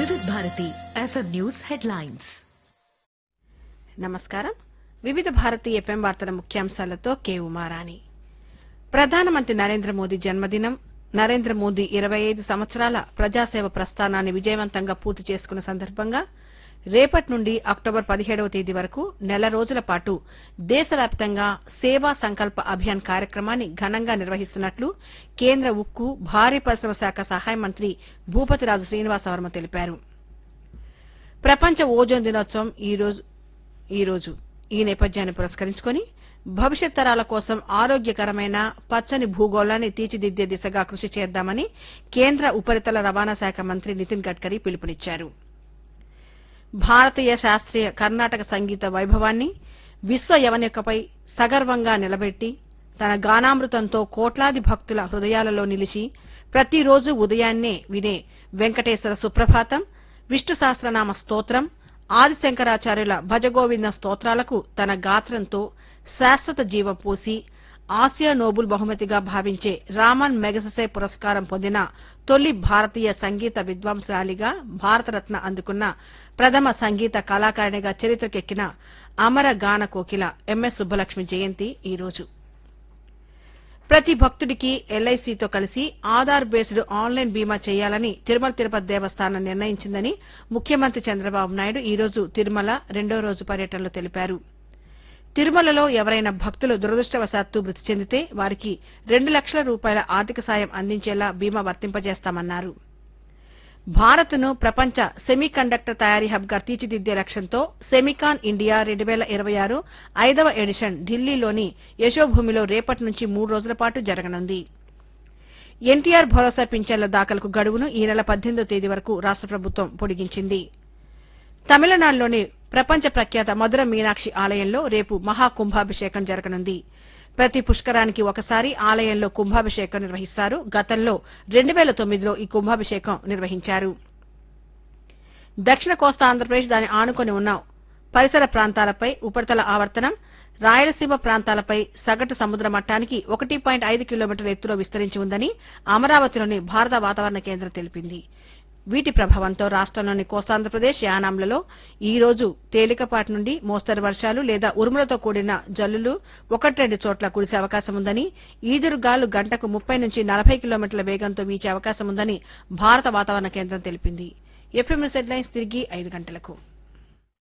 వివిధ Bharati FM news headlines నమస్కారం వివిధ భారతి ఎఫ్ఎం వార్తల ముఖ్యాంశాలతో కె ఉమారాణి ప్రధానమంత్రి నరేంద్ర మోదీ జన్మదినం నరేంద్ర మోదీ ఇరవై ఐదు సంవత్సరాల ప్రజాసేవ ప్రస్థానాన్ని విజయవంతంగా పూర్తి చేసుకున్న సందర్భంగా రేపటి నుండి అక్టోబర్ పదిహేడవ తేదీ వరకు నెల రోజుల పాటు దేశవ్యాప్తంగా సేవా సంకల్ప అభియాన్ కార్యక్రమాన్ని ఘనంగా నిర్వహిస్తున్నట్లు కేంద్ర ఉక్కు భారీ పరిశ్రమ శాఖ సహాయ మంత్రి భూపతిరాజు శ్రీనివాసవర్మ తెలిపారు ప్రపంచ ఓజోన్ దినోత్సవం ఈ రోజు ఈ రోజు ఈ నేపథ్యాన్ని పురస్కరించుకొని భవిష్యత్ తరాల కోసం ఆరోగ్యకరమైన పచ్చని భూగోళాన్ని తీర్చిదిద్దే దిశగా కృషి చేద్దామని కేంద్ర ఉపరితల రవాణా శాఖ మంత్రి నితిన్ గడ్కరీ పిలుపునిచ్చారు భారతీయ శాస్త్రీయ కర్ణాటక సంగీత వైభవాన్ని విశ్వ యవనికపై సగర్వంగా నిలబెట్టి తన గానామృతంతో కోట్లాది భక్తుల హృదయాలలో నిలిచి ప్రతిరోజు ఉదయాన్నే వినే వెంకటేశ్వర సుప్రభాతం విష్ణు సహస్రనామ స్తోత్రం ఆదిశంకరాచార్యుల భజగోవింద స్తోత్రాలకు తన గాత్రంతో శాశ్వత జీవం పూసి ఆసియా నోబుల్ బహుమతిగా భావించే రామన్ మెగసెసే పురస్కారం పొందిన తొలి భారతీయ సంగీత విద్వాంసరాలిగా భారతరత్న అందుకున్న ప్రథమ సంగీత కళాకారిణిగా చరిత్రకెక్కిన అమర గాన కోకిల ఎంఎస్ సుబ్బలక్ష్మి జయంతి ఈ రోజు ప్రతి భక్తుడికి ఎల్ఐసితో కలిసి ఆధార్ బేస్డ్ ఆన్లైన్ బీమా చేయాలని తిరుమల తిరుపతి దేవస్థానం నిర్ణయించిందని ముఖ్యమంత్రి చంద్రబాబు నాయుడు ఈ రోజు తిరుమల రెండో రోజు పర్యటనలో తెలిపారు తిరుమలలో ఎవరైనా భక్తులు దురదృష్టవశాత్తు మృతి చెందితే వారికి రెండు లక్షల రూపాయల ఆర్థిక సాయం అందించేలా బీమా వర్తింపజేస్తామన్నారు భారత్ను ప్రపంచ సెమీ కండక్టర్ తయారీ హబ్ గా తీర్చిదిద్దే లక్ష్యంతో సెమికాన్ ఇండియా రెండు వేల ఇరవై ఆరు ఐదవ ఎడిషన్ ఢిల్లీలోని యశోభూమిలో రేపటి నుంచి మూడు రోజుల పాటు జరగనుంది ఎన్టీఆర్ భరోసా పింఛన్ల దాఖలకు గడువును ఈ నెల పద్దెనిమిదో తేదీ వరకు రాష్ట ప్రభుత్వం పొడిగించింది తమిళనాడులోని ప్రపంచ ప్రఖ్యాత మధుర మీనాక్షి ఆలయంలో రేపు మహాకుంభాభిషేకం జరగనుంది ప్రతి పుష్కరానికి ఒకసారి ఆలయంలో కుంభాభిషేకం నిర్వహిస్తారు గతంలో రెండు వేల తొమ్మిదిలో ఈ కుంభాభిషేకం నిర్వహించారు దక్షిణ కోస్తా ఆంధ్రప్రదేశ్ దాని ఆనుకొని ఉన్న పరిసర ప్రాంతాలపై ఉపరితల ఆవర్తనం రాయలసీమ ప్రాంతాలపై సగటు సముద్ర మట్టానికి ఒకటి పాయింట్ ఐదు కిలోమీటర్ల ఎత్తులో విస్తరించి ఉందని అమరావతిలోని భారత వాతావరణ కేంద్రం తెలిపింది వీటి ప్రభావంతో రాష్ట్రంలోని కోస్తాంధ్రప్రదేశ్ యానాంలలో ఈ రోజు తేలికపాటి నుండి మోస్తరు వర్షాలు లేదా ఉరుములతో కూడిన జల్లులు ఒకటి రెండు చోట్ల కురిసే అవకాశం ఉందని ఈదురుగాలు గంటకు ముప్పై నుంచి నలభై కిలోమీటర్ల వేగంతో వీచే అవకాశం ఉందని భారత వాతావరణ కేంద్రం తెలిపింది ఎఫ్ఎం హెడ్లైన్స్ తిరిగి ఐదు గంటలకు